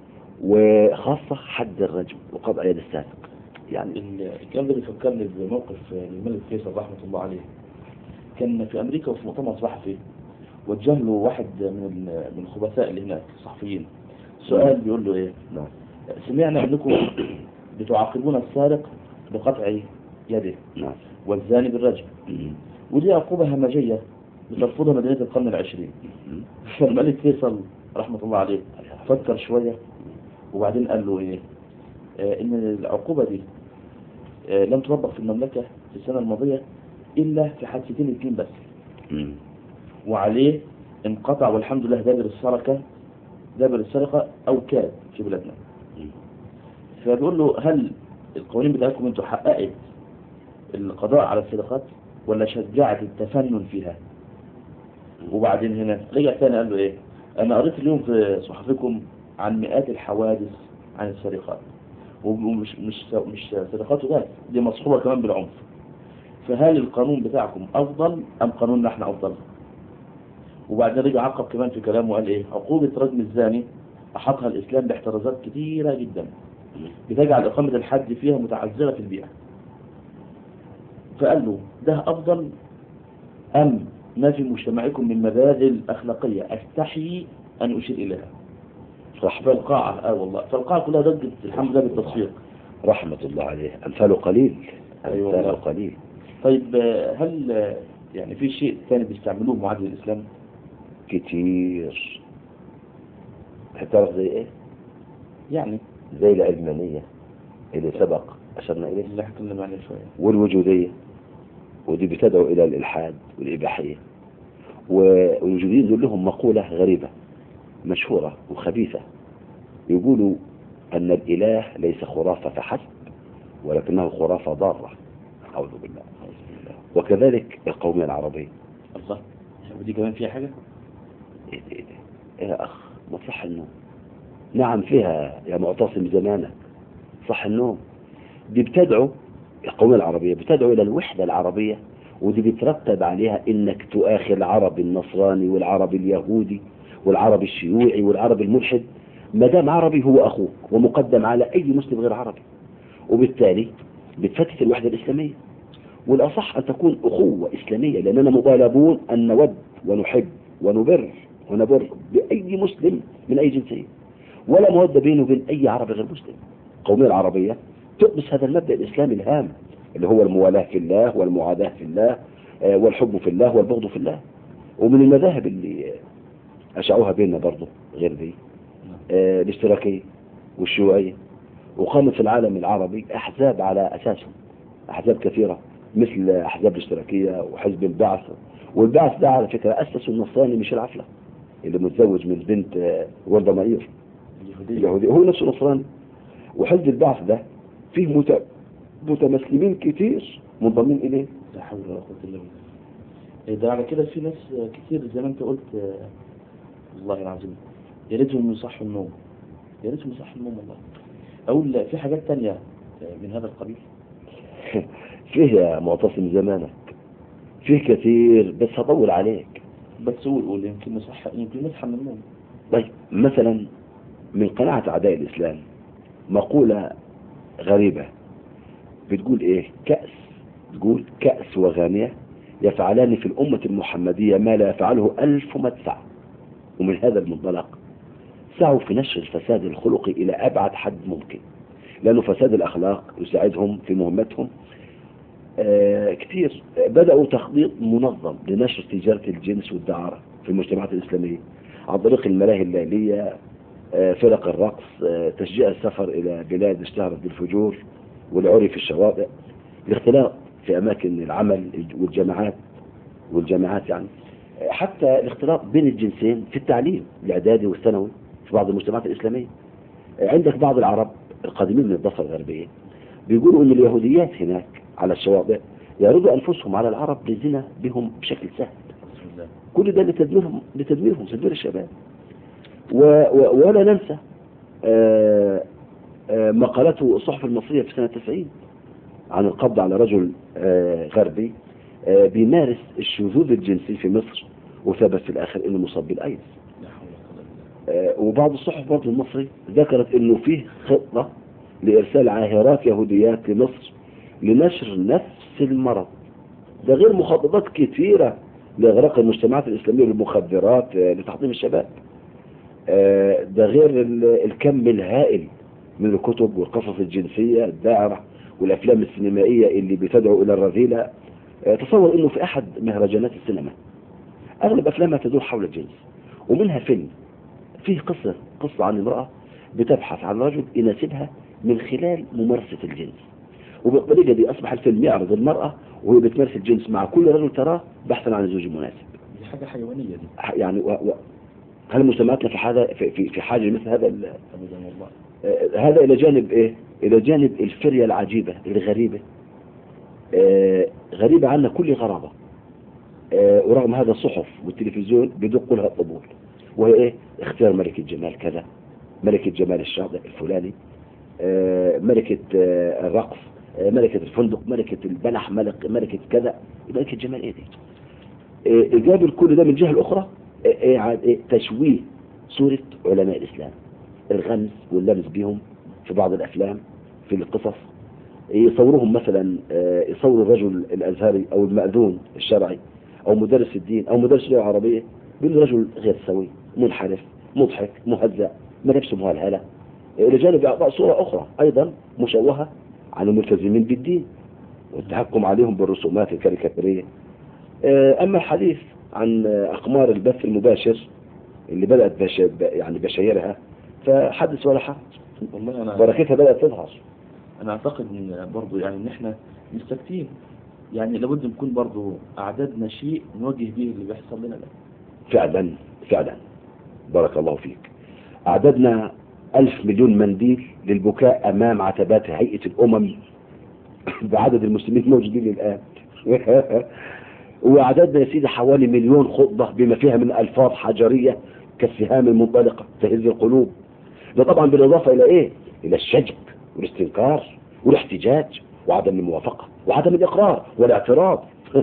وخاصة حد الرجم وقطع يد السارق يعني ال- الكلام ده بيفكرني بموقف الملك فيصل رحمة الله عليه كان في أمريكا وفي مؤتمر صحفي وجه له واحد من ال- من الخبثاء اللي هناك الصحفيين سؤال بيقول له إيه نعم سمعنا أنكم بتعاقبون السارق بقطع يده نعم والزاني بالرجم مم. ودي عقوبة همجية بترفضها مدينة القرن العشرين مم. فالملك فيصل رحمة الله عليه فكر شوية وبعدين قال له ايه آه ان العقوبة دي آه لم تطبق في المملكة في السنة الماضية الا في حادثتين اثنين بس مم. وعليه انقطع والحمد لله دابر السرقة دابر السرقة او كاد في بلادنا مم. فبيقول له هل القوانين بتاعتكم انتوا حققت القضاء على السرقات ولا شجعت التفنن فيها وبعدين هنا رجع تاني قال له ايه انا قريت اليوم في صحفكم عن مئات الحوادث عن السرقات ومش مش مش سرقات بس دي مصحوبه كمان بالعنف فهل القانون بتاعكم افضل ام قانوننا احنا افضل وبعدين رجع عقب كمان في كلامه وقال ايه عقوبه رجم الزاني احاطها الاسلام باحترازات كثيره جدا بتجعل اقامه الحد فيها متعذره في البيئه فقال له ده افضل ام ما في مجتمعكم من مبادئ اخلاقيه استحي ان اشير اليها صح فالقاعه اه والله فالقاعه كلها ضجت الحمد لله بالتصفيق رحمة الله عليه أمثاله قليل أيوة أمثاله والله. قليل طيب آه، هل آه، يعني في شيء ثاني بيستعملوه معادل الاسلام كتير هتعرف زي ايه يعني زي العلمانية اللي سبق أشرنا إليه اللي هتكلم عنه شويه والوجودية ودي بتدعو إلى الإلحاد والإباحية و- والوجوديين دول لهم مقولة غريبة مشهورة وخبيثة يقولوا أن الإله ليس خرافة فحسب ولكنه خرافة ضارة أعوذ بالله وكذلك القومية العربية الله ودي كمان فيها حاجه إيه ده إيه ده؟ يا أخ ما صح النوم نعم فيها يا معتصم زمانك صح النوم دي بتدعو القومية العربية بتدعو إلى الوحدة العربية ودي بترتب عليها إنك تؤاخي العرب النصراني والعرب اليهودي والعرب الشيوعي والعرب الملحد ما دام عربي هو أخوك ومقدم على أي مسلم غير عربي وبالتالي بتفتت الوحدة الإسلامية والأصح أن تكون أخوة إسلامية لأننا مطالبون أن نود ونحب ونبر ونبر بأي مسلم من أي جنسية ولا مودة بينه وبين أي عربي غير مسلم القومية العربية تؤبس هذا المبدأ الإسلامي الهام اللي هو الموالاة في الله والمعاداة في الله آه، والحب في الله والبغض في الله ومن المذاهب اللي آه، أشعوها بيننا برضه غير دي آه، الاشتراكية والشيوعية وقامت في العالم العربي أحزاب على أساسهم أحزاب كثيرة مثل أحزاب الاشتراكية وحزب البعث والبعث ده على فكرة أسسه النصراني مش العفلة اللي متزوج من بنت آه، ورده مائير اليهوديه اليهودي هو نفسه نصراني وحزب البعث ده فيه مت... متمسلمين كتير منضمين إليه لا حول ولا قوة إلا بالله إيه ده على كده في ناس كتير زي ما أنت قلت آه، والله العظيم يا ريتهم يصحوا النوم يا ريتهم يصحوا النوم والله أقول في حاجات تانية آه، من هذا القبيل فيه يا معتصم زمانك فيه كثير بس هطول عليك بس قول قول يمكن نصح يمكن نصحى من النوم طيب مثلا من قناعة أعداء الإسلام مقولة غريبة بتقول إيه كأس تقول كأس وغانية يفعلان في الأمة المحمدية ما لا يفعله ألف مدفع ومن هذا المنطلق سعوا في نشر الفساد الخلقي إلى أبعد حد ممكن لأنه فساد الأخلاق يساعدهم في مهمتهم آه كتير بدأوا تخطيط منظم لنشر تجارة الجنس والدعارة في المجتمعات الإسلامية عن طريق الملاهي الليلية آه، فرق الرقص آه، تشجيع السفر إلى بلاد اشتهرت بالفجور والعري في الشواطئ الاختلاط في أماكن العمل والجامعات والجامعات يعني آه، حتى الاختلاط بين الجنسين في التعليم الإعدادي والثانوي في بعض المجتمعات الإسلامية آه، عندك بعض العرب القادمين من الضفة الغربية بيقولوا أن اليهوديات هناك على الشواطئ يعرضوا أنفسهم على العرب للزنا بهم بشكل سهل بسم الله كل ده لتدميرهم لتدميرهم تدمير الشباب و و ولا ننسى آه، آه، ما قالته الصحف المصرية في سنة 90 عن القبض على رجل آه، غربي آه، بيمارس الشذوذ الجنسي في مصر وثبت في الآخر إنه مصاب بالأيدز لا حول ولا قوة إلا بالله آه، وبعض الصحف برضه المصري ذكرت انه فيه خطة لارسال عاهرات يهوديات لمصر لنشر نفس المرض ده غير مخططات كثيرة لاغراق المجتمعات الاسلامية بالمخدرات آه، لتحطيم الشباب آه، ده غير ال- الكم الهائل من الكتب والقصص الجنسية الداعرة والافلام السينمائية اللي بتدعو الى الرذيلة آه، تصور انه في احد مهرجانات السينما اغلب افلامها تدور حول الجنس ومنها فيلم فيه قصة قصة عن امرأة بتبحث عن رجل يناسبها من خلال ممارسة الجنس وبالطريقة دي أصبح الفيلم يعرض المرأة وهي بتمارس الجنس مع كل رجل تراه بحثا عن الزوج المناسب دي حاجة حيوانية دي يعني و... و... هل مجتمعاتنا في حاجة في, في, في حاجة مثل هذا ال... أبدا والله آه، هذا إلى جانب إيه؟ إلى جانب الفرية العجيبة الغريبة آه، غريبة عنا كل غرابة آه، ورغم هذا الصحف والتلفزيون بدقوا لها الطبول وهي إيه؟ اختيار ملكة جمال كذا ملكة جمال الشاطئ الفلاني آه، ملكة آه، الرقص آه، ملكة الفندق ملكة البلح ملك ملكة كذا ملكة جمال إيه دي؟ آه، إجابة كل ده من الجهة الأخرى آه، إيه عاد إيه؟ تشويه صورة علماء الإسلام الغمز واللمس بهم في بعض الأفلام في القصص يصوروهم مثلا آه، يصور الرجل الأزهري أو المأذون الشرعي أو مدرس الدين أو مدرس اللغة العربية بيقول رجل غير سوي منحرف مضحك مهزأ ملابسه مهلهلة إلى جانب إعطاء صورة أخرى أيضا مشوهة عن الملتزمين بالدين والتحكم عليهم بالرسومات الكاريكاتيرية آه، أما الحديث عن آه، أقمار البث المباشر اللي بدأت بش... يعني بشايرها فحدث ولا حرج والله أنا بركتها بدأت تظهر أنا أعتقد إن برضو يعني إن إحنا مستكتين يعني لابد نكون برضو أعدادنا شيء نوجه به اللي بيحصل لنا ده فعلا فعلا بارك الله فيك أعددنا ألف مليون منديل للبكاء أمام عتبات هيئة الأمم بعدد المسلمين الموجودين الآن وأعددنا يا سيدي حوالي مليون خطبة بما فيها من ألفاظ حجرية كالسهام المنطلقة تهز القلوب ده طبعا بالإضافة إلى إيه؟ إلى الشجب والاستنكار والاحتجاج وعدم الموافقة وعدم الإقرار والاعتراض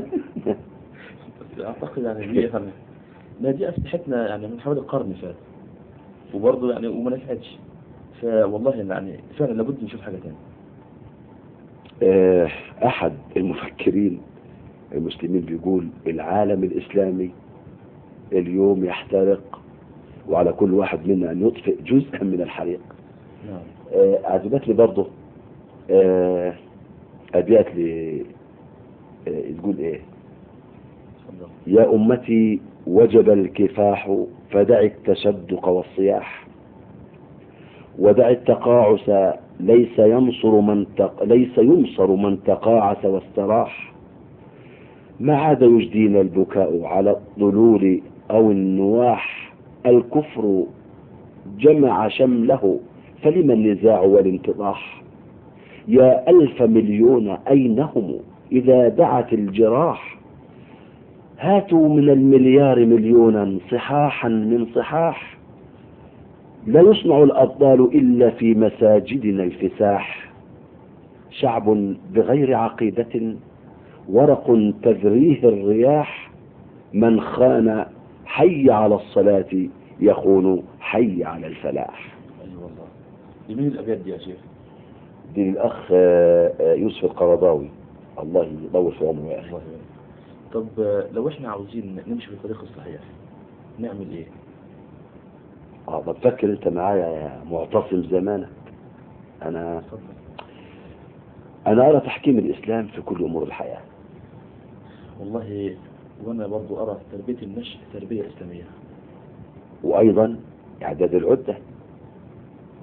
أعتقد يعني دي يعني ما دي أسلحتنا يعني من حوالي قرن فات وبرضه يعني وما نفعتش فوالله يعني فعلا لابد نشوف حاجة تانية آه، أحد المفكرين المسلمين بيقول العالم الإسلامي اليوم يحترق وعلى كل واحد منا أن يطفئ جزءا من الحريق نعم آه، عجبت لي برضه آه، أبيات لي آه، تقول إيه اتفضل يا أمتي وجب الكفاح فدع التشدق والصياح ودع التقاعس ليس ينصر من تق... ليس ينصر من تقاعس واستراح ما عاد يجدينا البكاء على الضلول أو النواح الكفر جمع شمله فلم النزاع والانتضاح يا ألف مليون أين هم إذا دعت الجراح هاتوا من المليار مليونا صحاحا من صحاح لا يصنع الأبطال إلا في مساجدنا الفساح شعب بغير عقيدة ورق تذريه الرياح من خان حي على الصلاة يخون حي على الفلاح أي أيوة والله لمين الأبيات دي يا شيخ؟ دي الأخ آه، آه، يوسف القرضاوي الله يطول في عمره يا أخي الله يبارك طب آه، لو احنا عاوزين نمشي في الطريق الصحيح نعمل ايه؟ اه طب فكر انت معايا يا معتصم زمانك انا اتفضل انا ارى تحكيم الاسلام في كل امور الحياه والله وانا برضو ارى تربية النشء تربية اسلامية وايضا اعداد العده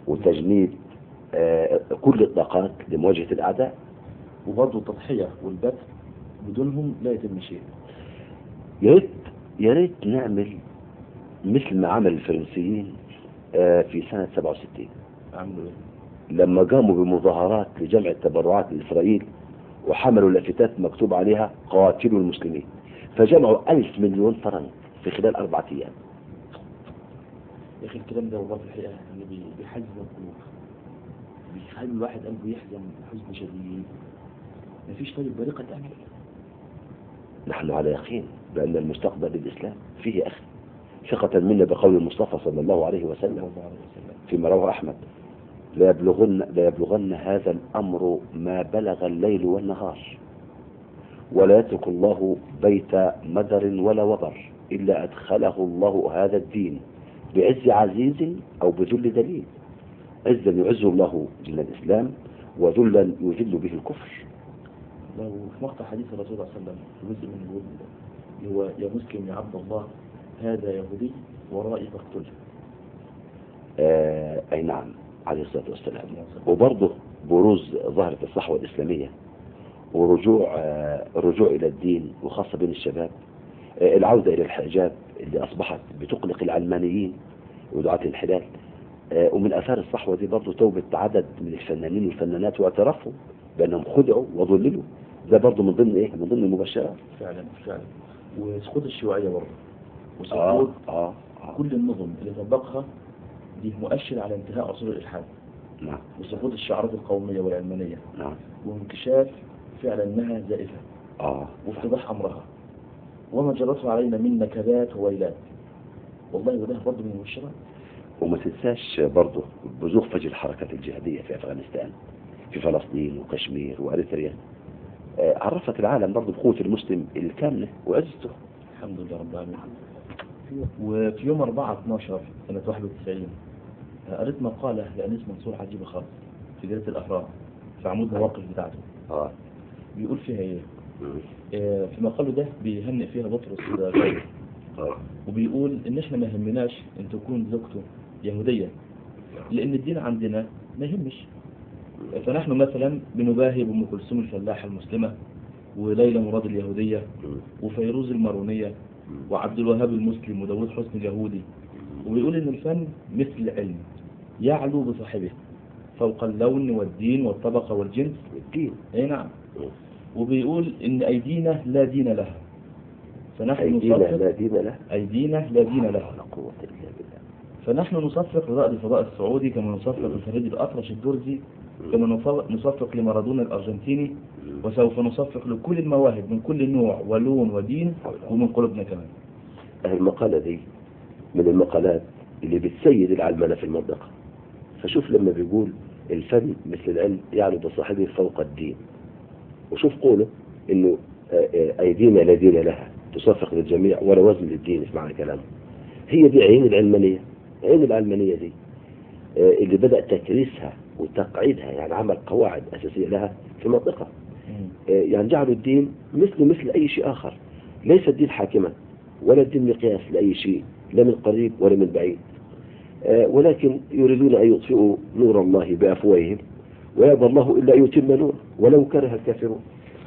وتجنيد آه، كل الطاقات لمواجهة الأعداء وبرضه التضحية والبذل بدونهم لا يتم شيء يا ريت يا ريت نعمل مثل ما عمل الفرنسيين آه، في سنة 67 عملوا ايه؟ لما قاموا بمظاهرات لجمع التبرعات لإسرائيل وحملوا لافتات مكتوب عليها قاتلوا المسلمين فجمعوا ألف مليون فرنك في خلال أربعة أيام يا اخي الكلام ده والله في الحقيقة يعني بي- بيحزن القلوب بيخلي الواحد قلبه يحزن حزن شديد مفيش طيب بريقة أمل نحن على يقين بأن المستقبل للإسلام فيه أخي ثقة منا بقول المصطفى صلى الله عليه صلى وسلم الله عليه وسلم فيما رواه أحمد لا يبلغن, لا يبلغن هذا الأمر ما بلغ الليل والنهار ولا يترك الله بيت مدر ولا وبر إلا أدخله الله هذا الدين بعز عزيز أو بذل دليل عزا يعزه الله دين الإسلام وذلا يذل به الكفر لو في مقطع حديث الرسول صلى الله عليه وسلم في جزء من الجهود اللي هو يا مسلم يا عبد الله هذا يهودي ورائي فاقتله آه أي نعم عليه الصلاة والسلام وبرضه بروز ظاهرة الصحوة الإسلامية ورجوع آه، الرجوع إلى الدين وخاصة بين الشباب آه، العودة إلى الحجاب اللي أصبحت بتقلق العلمانيين ودعاة الانحلال آه، ومن آثار الصحوة دي برضه توبة عدد من الفنانين والفنانات واعترافهم بأنهم خدعوا وضللوا ده برضه من ضمن إيه؟ من ضمن المبشرات فعلا فعلا وسقوط الشيوعية برضه آه وسقوط آه آه كل النظم اللي طبقها دي مؤشر على انتهاء عصور الإلحاد نعم وسقوط الشعارات القومية والعلمانية نعم وانكشاف فعلا انها زائفة آه وافتضاح امرها وما جرته علينا من نكبات وويلات والله وده برضه من المبشرات وما تنساش برضه بزوغ فجر الحركات الجهادية في أفغانستان في فلسطين وكشمير وأريتريا آه، عرفت العالم برضه بقوة المسلم الكاملة وعزته الحمد لله رب العالمين وفي يوم 4 12 سنة 91 قريت مقالة لأنيس منصور عجيبة خالص في جريدة الأهرام في عمود المواقف بتاعته اه بيقول فيها إيه؟ مم. آه، في مقاله ده بيهنئ فيها بطرس غالي اه وبيقول إن إحنا ما يهمناش إن تكون زوجته يهودية لأن الدين عندنا ما يهمش فنحن مثلا بنباهي بأم كلثوم الفلاحة المسلمة وليلى مراد اليهودية مم. وفيروز المارونية مم. وعبد الوهاب المسلم وداود حسني اليهودي وبيقول إن الفن مثل العلم يعلو بصاحبه فوق اللون والدين والطبقة والجنس الدين أي نعم مم. وبيقول إن أيدينا لا دين لها فنحن أيدينا لا نصفق دين له أيدينا لا دين لا لها قوة إلا بالله فنحن نصفق لرائد الفضاء السعودي كما نصفق لفريد الأطرش الدرزي كما نص- نصفق لمارادونا الأرجنتيني مم. وسوف نصفق لكل المواهب من كل نوع ولون ودين ومن قلوبنا كمان المقالة دي من المقالات اللي بتسيد العلمانة في المنطقة فشوف لما بيقول الفن مثل العلم يعلو بصاحبه فوق الدين وشوف قوله انه آه، آه، ايدينا لا دين لها تصفق للجميع ولا وزن للدين اسمع كلامه هي دي عين العلمانية عين العلمانية دي آه، اللي بدأ تكريسها وتقعيدها يعني عمل قواعد أساسية لها في المنطقة آه، يعني جعلوا الدين مثله مثل أي شيء آخر ليس الدين حاكما ولا الدين مقياس لأي شيء لا من قريب ولا من بعيد آه، ولكن يريدون أن يطفئوا نور الله بأفواههم ويأبى الله إلا أن يتم نور ولو كره الكافرون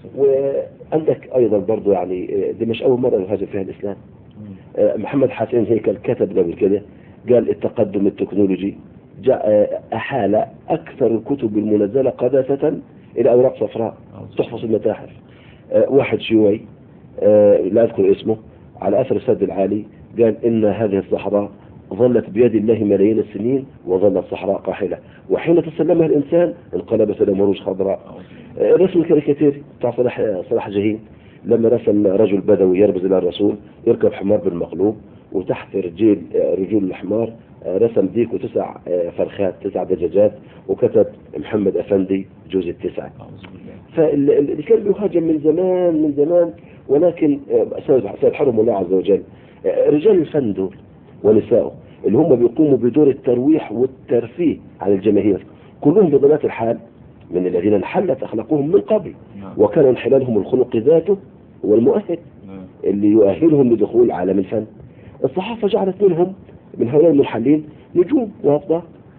وعندك أيضا برضو يعني آه، دي مش أول مرة يهاجم فيها الإسلام آه، محمد حسين هيكل كتب قبل كده قال التقدم التكنولوجي جاء آه، أحال أكثر الكتب المنزلة قداسة إلى أوراق صفراء تحفظ المتاحف آه، واحد شيوعي آه، لا أذكر اسمه على أثر السد العالي قال إن هذه الصحراء ظلت بيد الله ملايين السنين وظلت صحراء قاحلة وحين تسلمها الإنسان انقلبت إلى مروج خضراء آه، الرسم الكاريكاتيري بتاع صلاح صلاح جاهين لما رسم رجل بدوي يرمز إلى الرسول يركب حمار بالمقلوب وتحت رجيل آه، رجول الحمار آه، رسم ديك وتسع آه، فرخات تسع دجاجات وكتب محمد أفندي جوز التسعة أعوذ بالله فاللي كان بيهاجم من زمان من زمان ولكن آه، سيد- سيدحرم الله عز وجل آه، رجال الفن دول ونسائه اللي هم بيقوموا بدور الترويح والترفيه عن الجماهير كلهم بطبيعة الحال من الذين انحلت أخلاقهم من قبل نعم وكان انحلالهم الخلق ذاته هو المؤهل نعم اللي يؤهلهم لدخول عالم الفن الصحافة جعلت منهم من هؤلاء المنحلين نجوم وأفضل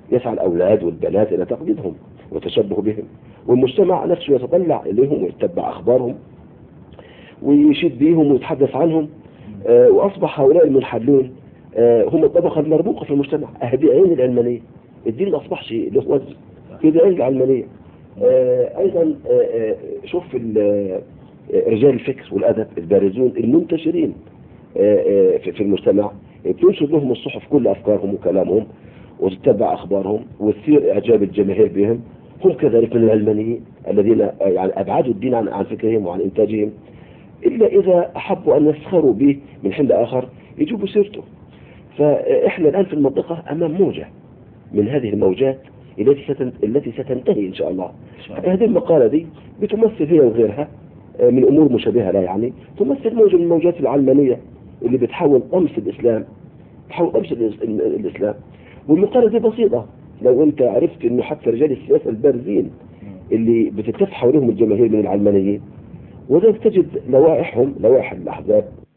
يسعى الأولاد والبنات إلى تقليدهم والتشبه بهم والمجتمع نفسه يتطلع إليهم ويتبع أخبارهم ويشيد بهم ويتحدث عنهم آه، وأصبح هؤلاء المنحلون آه، هم الطبقة المرموقة في المجتمع أهدي عين العلمانية الدين ما أصبحش له وزن في عين العلمانية آه، أيضا آه، آه، شوف ال- آه، رجال الفكر والأدب البارزون المنتشرين آه، آه، في في المجتمع بتنشر لهم الصحف كل أفكارهم وكلامهم وتتبع أخبارهم وتثير إعجاب الجماهير بهم هم كذلك من العلمانيين الذين آه، يعني أبعدوا الدين عن عن فكرهم وعن إنتاجهم إلا إذا أحبوا أن يسخروا به من حين لآخر يجيبوا سيرته فإحنا الآن في المنطقة أمام موجة من هذه الموجات التي ستن... التي ستنتهي إن شاء الله إن شاء الله هذه المقالة دي بتمثل هي وغيرها آه، من أمور مشابهة لا يعني تمثل موجة من الموجات العلمانية اللي بتحاول طمس الإسلام تحاول طمس الإس- ال- الإسلام والمقالة دي بسيطة لو أنت عرفت إنه حتى رجال السياسة البارزين اللي بتتف حولهم الجماهير من العلمانيين وذلك تجد لوائحهم لوائح الأحزاب